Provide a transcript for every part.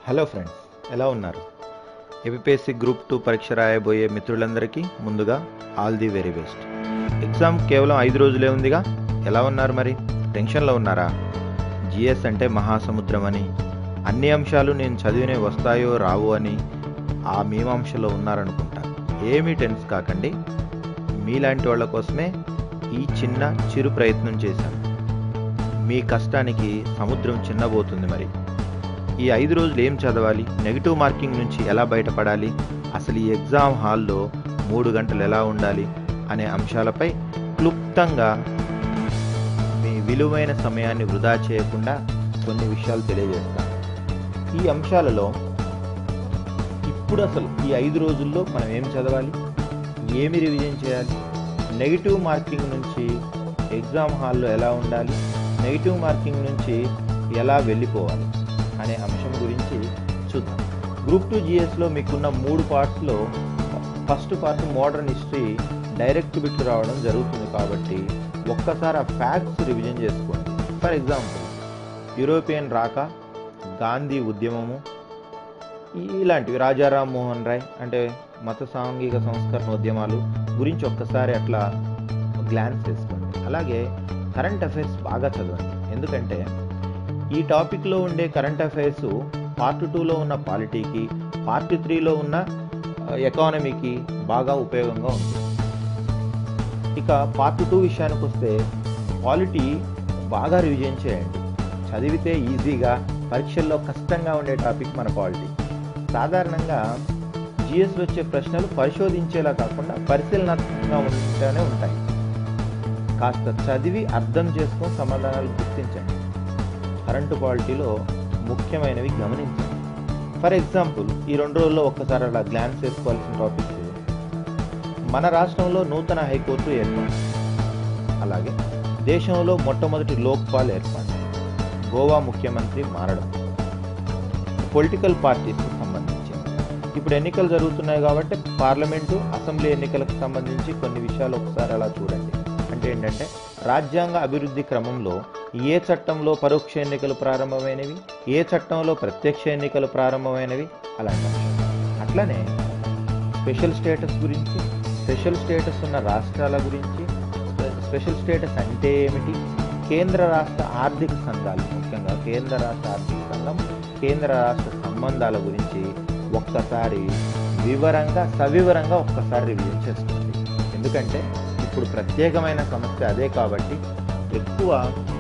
Hello friends ఎలా ఉన్నారు APSC group two పరీక్ష రాయబోయే మిత్రులందరికీ ముందుగా all the very best exam కేవలం ఐదు రోజులే ఉందిగా ఎలా ఉన్నారు మరి టెన్షన్లో ఉన్నారా జిఎస్ అంటే మహాసముద్రం అని అన్ని అంశాలు నేను చదివినే వస్తాయో రావో అని ఆ మీమాంసలో ఉన్నారనుకుంటా ఏమీ టెన్స్ కాకండి మీలాంటి వాళ్ళ కోసమే ఈ చిన్న చిరు ప్రయత్నం చేశాను మీ కష్టానికి సముద్రం చిన్నబోతుంది మరి ఈ ఐదు రోజులు ఏం చదవాలి నెగిటివ్ మార్కింగ్ నుంచి ఎలా బయటపడాలి అసలు ఈ ఎగ్జామ్ హాల్లో మూడు గంటలు ఎలా ఉండాలి అనే అంశాలపై క్లుప్తంగా మీ విలువైన సమయాన్ని వృధా చేయకుండా కొన్ని విషయాలు తెలియజేస్తాను ఈ అంశాలలో ఇప్పుడు అసలు ఈ ఐదు రోజుల్లో మనం ఏం చదవాలి ఏమి రివిజన్ చేయాలి నెగిటివ్ మార్కింగ్ నుంచి ఎగ్జామ్ హాల్లో ఎలా ఉండాలి నెగిటివ్ మార్కింగ్ నుంచి ఎలా వెళ్ళిపోవాలి అనే అంశం గురించి చూద్దాం గ్రూప్ టూ జిఎస్లో మీకున్న మూడు పార్ట్స్లో first part modern history direct bit రావడం జరుగుతుంది కాబట్టి ఒక్కసారి ఆ ఫ్యాక్ట్స్ రివిజన్ చేసుకోండి ఫర్ ఎగ్జాంపుల్ యూరోపియన్ రాక గాంధీ ఉద్యమము ఇలాంటివి రాజారాం మోహన్ రాయ్ అంటే మత సాంఘిక సంస్కరణ ఉద్యమాలు గురించి ఒక్కసారి అట్లా గ్లాన్స్ చేసుకోండి అలాగే కరెంట్ అఫైర్స్ బాగా చదవండి ఎందుకంటే ఈ టాపిక్లో ఉండే కరెంట్ అఫైర్స్ పార్ట్ టూలో ఉన్న పాలిటీకి పార్ట్ త్రీలో ఉన్న ఎకానమీకి బాగా ఉపయోగంగా ఉంది ఇక పార్ట్ టూ విషయానికి వస్తే పాలిటీ బాగా రివిజన్ చేయండి చదివితే ఈజీగా పరీక్షల్లో కష్టంగా ఉండే టాపిక్ మన పాలిటీ సాధారణంగా జిఎస్ వచ్చే ప్రశ్నలు పరిశోధించేలా కాకుండా పరిశీలనాత్మకంగా ఉంటూనే ఉంటాయి కాస్త చదివి అర్థం చేసుకొని సమాధానాలు గుర్తించండి కరెంటు పాలిటీలో ముఖ్యమైనవి గమనించండి ఫర్ ఎగ్జాంపుల్ ఈ రెండు రోజుల్లో ఒక్కసారి అలా గ్లాన్స్ చేసుకోవాల్సిన టాపిక్స్ మన రాష్ట్రంలో నూతన హైకోర్టు ఏర్పాటు అలాగే దేశంలో మొట్టమొదటి లోక్పాల్ ఏర్పాటు గోవా ముఖ్యమంత్రి మారడం పొలిటికల్ పార్టీస్కి సంబంధించి ఇప్పుడు ఎన్నికలు జరుగుతున్నాయి కాబట్టి పార్లమెంటు అసెంబ్లీ ఎన్నికలకు సంబంధించి కొన్ని విషయాలు ఒకసారి అలా చూడండి అంటే ఏంటంటే రాజ్యాంగ అభివృద్ధి క్రమంలో ఏ చట్టంలో పరోక్ష ఎన్నికలు ప్రారంభమైనవి ఏ చట్టంలో ప్రత్యక్ష ఎన్నికలు ప్రారంభమైనవి అలాంటి అంశాలు అట్లనే స్పెషల్ స్టేటస్ గురించి స్పెషల్ స్టేటస్ ఉన్న రాష్ట్రాల గురించి స్పెషల్ స్టేటస్ అంటే ఏమిటి కేంద్ర రాష్ట్ర ఆర్థిక సంఘాలు ముఖ్యంగా కేంద్ర రాష్ట్ర ఆర్థిక సంఘం కేంద్ర రాష్ట్ర సంబంధాల గురించి ఒక్కసారి వివరంగా సవివరంగా ఒక్కసారి రివ్యూ చేసుకోండి ఎందుకంటే ఇప్పుడు ప్రత్యేకమైన సమస్య అదే కాబట్టి ఎక్కువ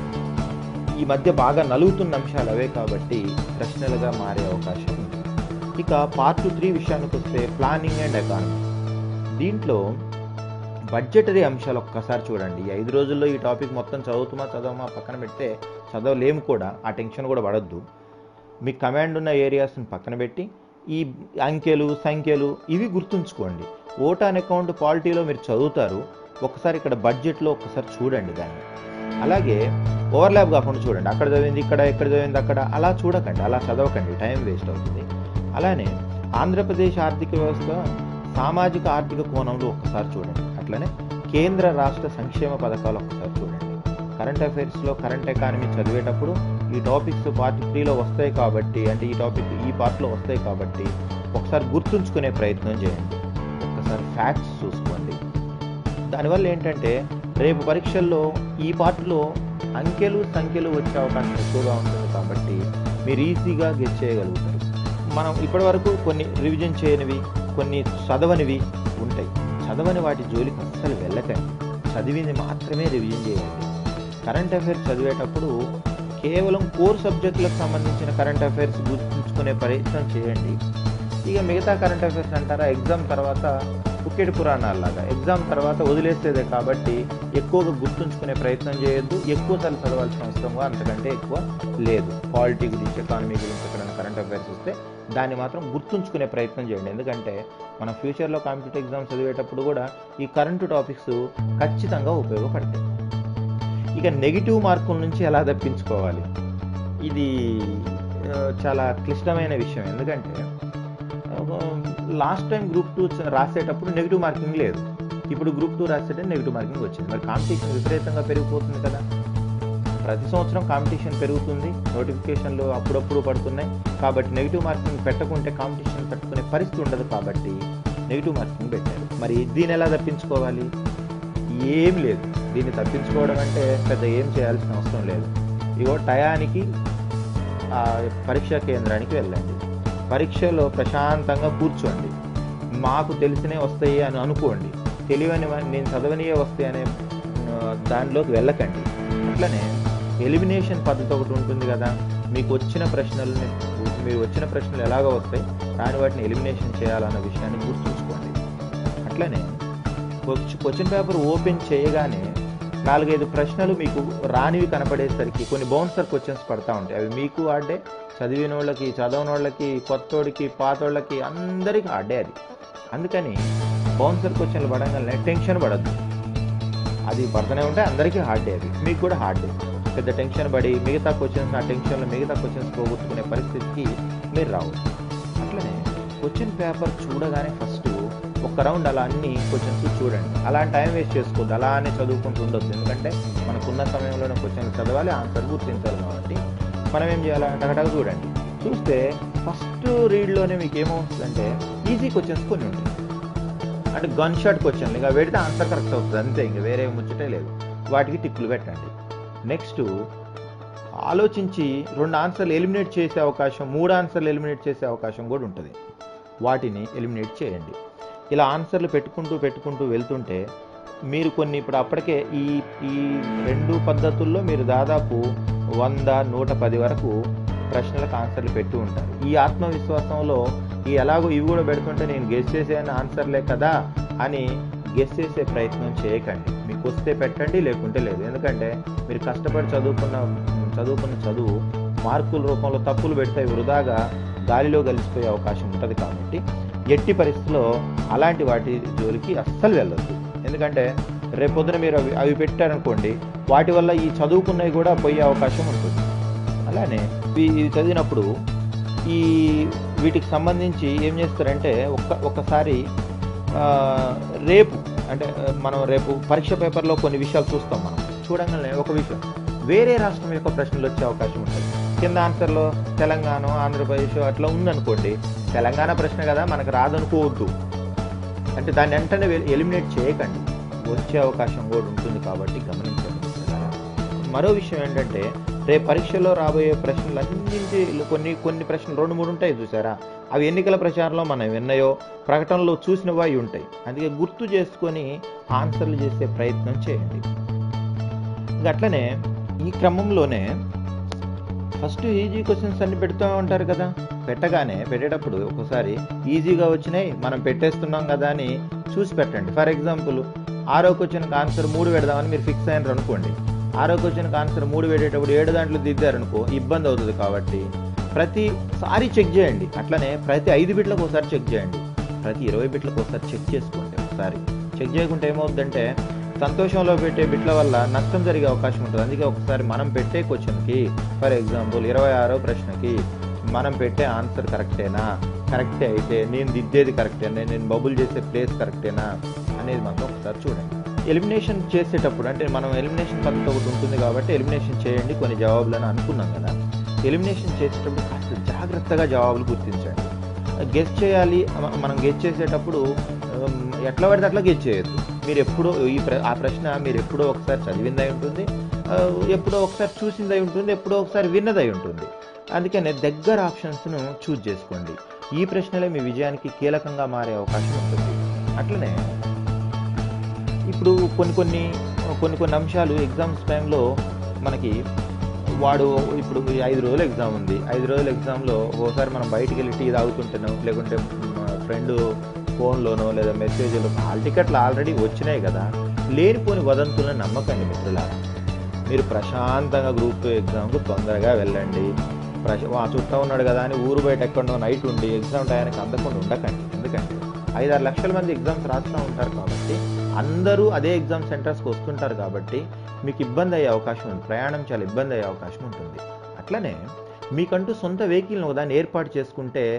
ఈ మధ్య బాగా నలుగుతున్న అంశాలు అవే కాబట్టి ప్రశ్నలుగా మారే అవకాశం ఉంది ఇక పార్ట్ త్రీ విషయానికి వస్తే ప్లానింగ్ అండ్ ఎకానమీ దీంట్లో బడ్జెటరీ అంశాలు ఒక్కసారి చూడండి ఈ ఐదు రోజుల్లో ఈ టాపిక్ మొత్తం చదువుతుమా చదవమా పక్కన పెడితే చదవలేము కూడా ఆ టెన్షన్ కూడా పడద్దు మీ కమాండ్ ఉన్న ఏరియాస్ని పక్కన పెట్టి ఈ అంకెలు సంఖ్యలు ఇవి గుర్తుంచుకోండి ఓటాన్ అకౌంట్ పాలిటీలో మీరు చదువుతారు ఒకసారి ఇక్కడ బడ్జెట్లో ఒకసారి చూడండి దాన్ని అలాగే ఓవర్లాప్ కాకుండా చూడండి అక్కడ చదివింది ఇక్కడ ఎక్కడ చదివింది అక్కడ అలా చూడకండి అలా చదవకండి టైం వేస్ట్ అవుతుంది అలానే ఆంధ్రప్రదేశ్ ఆర్థిక వ్యవస్థ సామాజిక ఆర్థిక కోణంలో ఒక్కసారి చూడండి అట్లనే కేంద్ర రాష్ట్ర సంక్షేమ పథకాలు ఒక్కసారి చూడండి కరెంట్ అఫైర్స్లో కరెంట్ ఎకానమీ చదివేటప్పుడు ఈ టాపిక్స్ పార్ట్ త్రీలో వస్తాయి కాబట్టి అంటే ఈ టాపిక్ ఈ పార్ట్లో వస్తాయి కాబట్టి ఒకసారి గుర్తుంచుకునే ప్రయత్నం చేయండి ఒక్కసారి ఫ్యాక్ట్స్ చూసుకోండి దానివల్ల ఏంటంటే రేపు పరీక్షల్లో ఈ పార్ట్లో అంకెలు సంఖ్యలు వచ్చే అవకాశం ఎక్కువగా ఉంటుంది కాబట్టి మీరు ఈజీగా గెట్ చేయగలుగుతారు మనం ఇప్పటివరకు కొన్ని రివిజన్ చేయనివి కొన్ని చదవనివి ఉంటాయి చదవని వాటి జోలికి అస్సలు వెళ్ళకండి చదివింది మాత్రమే రివిజన్ చేయండి కరెంట్ అఫైర్స్ చదివేటప్పుడు కేవలం కోర్ సబ్జెక్టులకు సంబంధించిన కరెంట్ అఫైర్స్ గుర్తుంచుకునే ప్రయత్నం చేయండి ఇక మిగతా కరెంట్ అఫైర్స్ అంటారా ఎగ్జామ్ తర్వాత పుక్కెడి పురాణాల్లాగా ఎగ్జామ్ తర్వాత వదిలేసేదే కాబట్టి ఎక్కువగా గుర్తుంచుకునే ప్రయత్నం చేయొద్దు ఎక్కువసార్లు చదవాల్సిన అవసరంగా అంతకంటే ఎక్కువ లేదు పాలిటీ గురించి ఎకానమీ గురించి ఎక్కడైనా కరెంట్ అఫైర్స్ వస్తే దాన్ని మాత్రం గుర్తుంచుకునే ప్రయత్నం చేయండి ఎందుకంటే మన ఫ్యూచర్లో కాంపిటేటివ్ ఎగ్జామ్స్ చదివేటప్పుడు కూడా ఈ కరెంటు టాపిక్స్ ఖచ్చితంగా ఉపయోగపడతాయి ఇక నెగిటివ్ మార్కుల నుంచి ఎలా తప్పించుకోవాలి ఇది చాలా క్లిష్టమైన విషయం ఎందుకంటే లాస్ట్ టైం గ్రూప్ టూ రాసేటప్పుడు నెగిటివ్ మార్కింగ్ లేదు ఇప్పుడు గ్రూప్ టూ రాసేటప్పుడు నెగిటివ్ మార్కింగ్ వచ్చింది మరి కాంపిటీషన్ విపరీతంగా పెరిగిపోతుంది కదా ప్రతి సంవత్సరం కాంపిటీషన్ పెరుగుతుంది నోటిఫికేషన్లు అప్పుడప్పుడు పడుతున్నాయి కాబట్టి నెగిటివ్ మార్కింగ్ పెట్టకుంటే కాంపిటీషన్ పెట్టుకునే పరిస్థితి ఉండదు కాబట్టి నెగిటివ్ మార్కింగ్ పెట్టారు మరి దీన్ని ఎలా తప్పించుకోవాలి ఏం లేదు దీన్ని తప్పించుకోవడం అంటే పెద్ద ఏం చేయాల్సిన అవసరం లేదు ఇగో టయానికి ఆ పరీక్షా కేంద్రానికి వెళ్ళండి పరీక్షలో ప్రశాంతంగా కూర్చోండి మాకు తెలిసినే వస్తాయి అని అనుకోండి తెలియని నేను చదవనియే వస్తాయి అనే ఆ, దానిలోకి వెళ్ళకండి అట్లనే ఎలిమినేషన్ పద్ధతి ఒకటి ఉంటుంది కదా మీకు వచ్చిన ప్రశ్నలని మీరు వచ్చిన ప్రశ్నలు ఎలాగో వస్తాయి రాని వాటిని ఎలిమినేషన్ చేయాలన్న విషయాన్ని గుర్తుంచుకోండి అట్లనే క్వశ్చన్ పేపర్ ఓపెన్ చేయగానే నాలుగైదు ప్రశ్నలు మీకు రానివి కనపడేసరికి కొన్ని బౌన్సర్ క్వశ్చన్స్ పడతా ఉంటాయి అవి మీకు ఆడే చదివిన వాళ్ళకి చదవని వాళ్ళకి కొత్తోడికి పాతోళ్ళకి అందరికీ ఆడే అది అందుకని బౌన్సర్ క్వశ్చన్లు పడగానే టెన్షన్ పడద్దు అది పడుతూనే ఉంటే అందరికీ హార్డ్ డే అది మీకు కూడా హార్డ్ డే పెద్ద టెన్షన్ పడి మిగతా క్వశ్చన్స్ ఆ టెన్షన్లో మిగతా క్వశ్చన్స్ పోగొట్టుకునే పరిస్థితికి మీరు రావు అట్లనే క్వశ్చన్ పేపర్ చూడగానే ఫస్ట్ ఒక రౌండ్ అలా అన్ని క్వశ్చన్స్ చూడండి అలా టైం వేస్ట్ చేసుకోవద్దు అలానే చదువుకుంటూ ఉండొద్దు ఎందుకంటే మనకున్న సమయంలోనే క్వశ్చన్లు చదవాలి ఆన్సర్ గుర్తించాలి కాబట్టి మనం ఏం చేయాలి టకటక చూడండి చూస్తే ఫస్ట్ రీడ్లోనే మీకు ఏమవుతుందంటే ఈజీ క్వశ్చన్స్ కొన్ని ఉంటాయి అంటే గన్ షాట్ క్వశ్చన్లు ఇక పెడితే ఆన్సర్ కరెక్ట్ అవుతుంది అంతే ఇంక వేరే ముచ్చటే లేదు వాటికి టిక్కులు పెట్టండి నెక్స్ట్ ఆలోచించి రెండు ఆన్సర్లు ఎలిమినేట్ చేసే అవకాశం మూడు ఆన్సర్లు ఎలిమినేట్ చేసే అవకాశం కూడా ఉంటుంది వాటిని ఎలిమినేట్ చేయండి ఇలా ఆన్సర్లు పెట్టుకుంటూ పెట్టుకుంటూ వెళ్తుంటే మీరు కొన్ని ఇప్పుడు అప్పటికే ఈ ఈ రెండు పద్ధతుల్లో మీరు దాదాపు వంద నూట పది వరకు ప్రశ్నలకు ఆన్సర్లు పెట్టి ఉంటారు ఈ ఆత్మవిశ్వాసంలో ఈ ఎలాగో ఇవి కూడా పెడుతుంటే నేను గెస్ చేసేయని ఆన్సర్లే కదా అని గెస్ చేసే ప్రయత్నం చేయకండి మీకు వస్తే పెట్టండి లేకుంటే లేదు ఎందుకంటే మీరు కష్టపడి చదువుకున్న చదువుకున్న చదువు మార్కుల రూపంలో తప్పులు పెడితే అవి వృధాగా గాలిలో కలిసిపోయే అవకాశం ఉంటుంది కాబట్టి ఎట్టి పరిస్థితిలో అలాంటి వాటి జోలికి అస్సలు వెళ్ళొద్దు ఎందుకంటే రేపొద్దున మీరు అవి అవి పెట్టారనుకోండి వాటి వల్ల ఈ చదువుకున్నవి కూడా పోయే అవకాశం ఉంటుంది అలానే ఇవి ఇవి చదివినప్పుడు ఈ వీటికి సంబంధించి ఏం చేస్తారంటే ఒక్క ఒక్కసారి ఆ, రేపు అంటే ఆ, మనం రేపు పరీక్ష పేపర్లో కొన్ని విషయాలు చూస్తాం మనం చూడంగానే ఒక విషయం వేరే రాష్ట్రం యొక్క ప్రశ్నలు వచ్చే అవకాశం ఉంటుంది కింద ఆన్సర్లో తెలంగాణ ఆంధ్రప్రదేశ్ అట్లా ఉందనుకోండి తెలంగాణ ప్రశ్న కదా మనకు రాదనుకోవద్దు అంటే దాన్ని వెంటనే ఎలిమినేట్ చేయకండి వచ్చే అవకాశం కూడా ఉంటుంది కాబట్టి గమనించండి మిత్రులారా. మరో విషయం ఏంటంటే రేపు పరీక్షలో రాబోయే ప్రశ్నలన్నింటి కొన్ని కొన్ని ప్రశ్నలు రెండు మూడు ఉంటాయి చూసారా అవి ఎన్నికల ప్రచారంలో మనం విన్నాయో ప్రకటనలో చూసినవి అవి ఉంటాయి అందుకే గుర్తు చేసుకొని ఆన్సర్లు చేసే ప్రయత్నం చేయండి ఇంకా అట్లనే ఈ క్రమంలోనే ఫస్ట్ ఈజీ క్వశ్చన్స్ అన్ని పెడుతూ ఉంటారు కదా పెట్టగానే పెట్టేటప్పుడు ఒకసారి ఈజీగా వచ్చినాయి మనం పెట్టేస్తున్నాం కదా అని చూసి పెట్టండి ఫర్ ఎగ్జాంపుల్ ఆరో క్వశ్చన్కి ఆన్సర్ మూడు పెడదామని మీరు ఫిక్స్ అయినారు అనుకోండి ఆరో క్వశ్చన్కి ఆన్సర్ మూడు పెట్టేటప్పుడు ఏడు దాంట్లో దిద్దారనుకో ఇబ్బంది అవుతుంది కాబట్టి ప్రతిసారి చెక్ చేయండి అట్లనే ప్రతి ఐదు బిట్లకు ఒకసారి చెక్ చేయండి ప్రతి ఇరవై బిట్లకు ఒకసారి చెక్ చేసుకోండి ఒకసారి చెక్ చేయకుంటే ఏమవుతుందంటే సంతోషంలో పెట్టే బిట్ల వల్ల నష్టం జరిగే అవకాశం ఉంటుంది అందుకే ఒకసారి మనం పెట్టే క్వశ్చన్కి ఫర్ ఎగ్జాంపుల్ ఇరవై ఆరో ప్రశ్నకి మనం పెట్టే ఆన్సర్ కరెక్టేనా కరెక్టే అయితే నేను దిద్దేది కరెక్టేనా నేను బబుల్ చేసే ప్లేస్ కరెక్టేనా అనేది మాత్రం ఒకసారి చూడండి ఎలిమినేషన్ చేసేటప్పుడు అంటే మనం ఎలిమినేషన్ పద్ధతి ఒకటి ఉంటుంది కాబట్టి ఎలిమినేషన్ చేయండి కొన్ని జవాబులను అనుకున్నాం కదా ఎలిమినేషన్ చేసేటప్పుడు కాస్త జాగ్రత్తగా జవాబులు గుర్తించండి గెస్ చేయాలి మ- మనం గెస్ చేసేటప్పుడు ఉమ్, ఎట్లా పడితే అట్లా గెస్ చేయొద్దు మీరు ఎప్పుడో ఈ ప్ర ఆ ప్రశ్న మీరు ఎప్పుడో ఒకసారి చదివిందై ఉంటుంది ఆ, ఎప్పుడో ఒకసారి చూసిందై ఉంటుంది ఎప్పుడో ఒకసారి విన్నదై ఉంటుంది అందుకనే దగ్గర ఆప్షన్స్ను చూజ్ చేసుకోండి ఈ ప్రశ్నలే మీ విజయానికి కీలకంగా మారే అవకాశం ఉంటుంది అట్లనే ఇప్పుడు కొన్ని కొన్ని కొన్ని కొన్ని అంశాలు ఎగ్జామ్స్ టైంలో మనకి వాడు ఇప్పుడు ఈ ఐదు రోజులు ఎగ్జామ్ ఉంది ఐదు రోజుల ఎగ్జామ్లో ఒకసారి మనం బయటికి వెళ్ళి టీ తాగుతుంటేనో లేకుంటే ఫ్రెండ్ ఫోన్లోనో లేదా మెసేజ్లో హాల్ టికెట్లు ఆల్రెడీ వచ్చినాయి కదా లేనిపోని వదంతులను నమ్మకండి మిత్రులారా మీరు ప్రశాంతంగా గ్రూప్ టూ ఎగ్జామ్కు తొందరగా వెళ్ళండి ప్రశ ఆ చుట్టూ ఉన్నాడు కదా అని ఊరు బయట ఎక్కడో నైట్ ఉండి ఎగ్జామ్ టయానికి అందకుండా ఉండకండి ఎందుకంటే ఐదారు లక్షల మంది ఎగ్జామ్స్ రాస్తూ ఉంటారు కాబట్టి అందరూ అదే ఎగ్జామ్ సెంటర్స్కి వస్తుంటారు కాబట్టి మీకు ఇబ్బంది అయ్యే అవకాశం ఉంది ప్రయాణం చాలా ఇబ్బంది అయ్యే అవకాశం ఉంటుంది అట్లనే మీకంటూ సొంత వెహికల్ని ఒకదాన్ని ఏర్పాటు చేసుకుంటే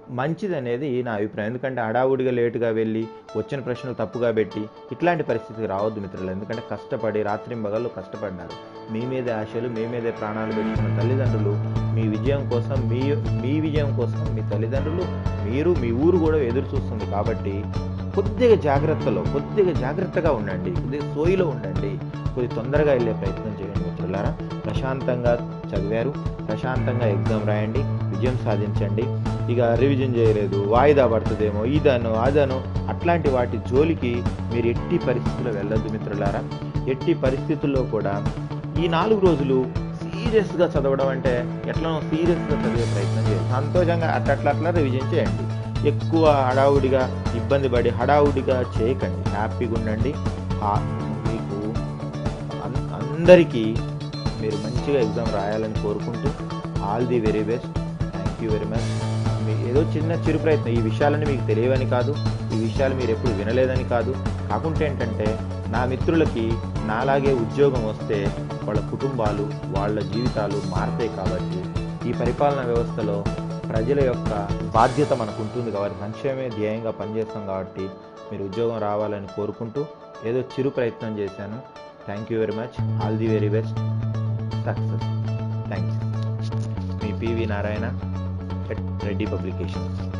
మంచిది అనేది నా అభిప్రాయం ఎందుకంటే హడావుడిగా లేటుగా వెళ్ళి వచ్చిన ప్రశ్నలు తప్పుగా పెట్టి ఇట్లాంటి పరిస్థితికి రావద్దు మిత్రులు ఎందుకంటే కష్టపడి రాత్రింబగళ్ళు కష్టపడ్డారు మీ మీదే ఆశలు మీ మీదే ప్రాణాలు పెట్టుకున్న తల్లిదండ్రులు మీ విజయం కోసం మీ మీ విజయం కోసం మీ తల్లిదండ్రులు మీరు మీ ఊరు కూడా ఎదురు చూస్తుంది కాబట్టి కొద్దిగా జాగ్రత్తలో కొద్దిగా జాగ్రత్తగా ఉండండి కొద్దిగా సోయిలో ఉండండి కొద్ది తొందరగా వెళ్ళే ప్రయత్నం చేయండి మిత్రులారా ప్రశాంతంగా చదివారు ప్రశాంతంగా ఎగ్జామ్ రాయండి విజయం సాధించండి ఇక రివిజన్ చేయలేదు వాయిదా పడుతుందేమో ఇదను అదను అట్లాంటి వాటి జోలికి మీరు ఎట్టి పరిస్థితుల్లో వెళ్ళొద్దు మిత్రులారా ఎట్టి పరిస్థితుల్లో కూడా ఈ నాలుగు రోజులు సీరియస్గా చదవడం అంటే ఎట్లనో సీరియస్గా చదివే ప్రయత్నం చేయండి సంతోషంగా అట్లా అట్లా రివిజన్ చేయండి ఎక్కువ హడావుడిగా ఇబ్బంది పడి హడావుడిగా చేయకండి హ్యాపీగా ఉండండి ఆ- మీకు అన్- అందరికీ మీరు మంచిగా ఎగ్జామ్ రాయాలని కోరుకుంటూ all the very best thank you very much మీ ఏదో చిన్న చిరు ప్రయత్నం ఈ విషయాలని మీకు తెలియవని కాదు ఈ విషయాలు మీరు ఎప్పుడు వినలేదని కాదు కాకుంటే ఏంటంటే నా మిత్రులకి నాలాగే ఉద్యోగం వస్తే వాళ్ళ కుటుంబాలు వాళ్ళ జీవితాలు మారతాయి కాబట్టి ఈ పరిపాలన వ్యవస్థలో ప్రజల యొక్క బాధ్యత మనకు ఉంటుంది కాబట్టి సంక్షేమే ధ్యేయంగా పనిచేస్తాం కాబట్టి మీరు ఉద్యోగం రావాలని కోరుకుంటూ ఏదో చిరు ప్రయత్నం చేశాను thank you very much all the very best success thanks మీ పివి నారాయణ ఎట్ రెడ్డి పబ్లికేషన్స్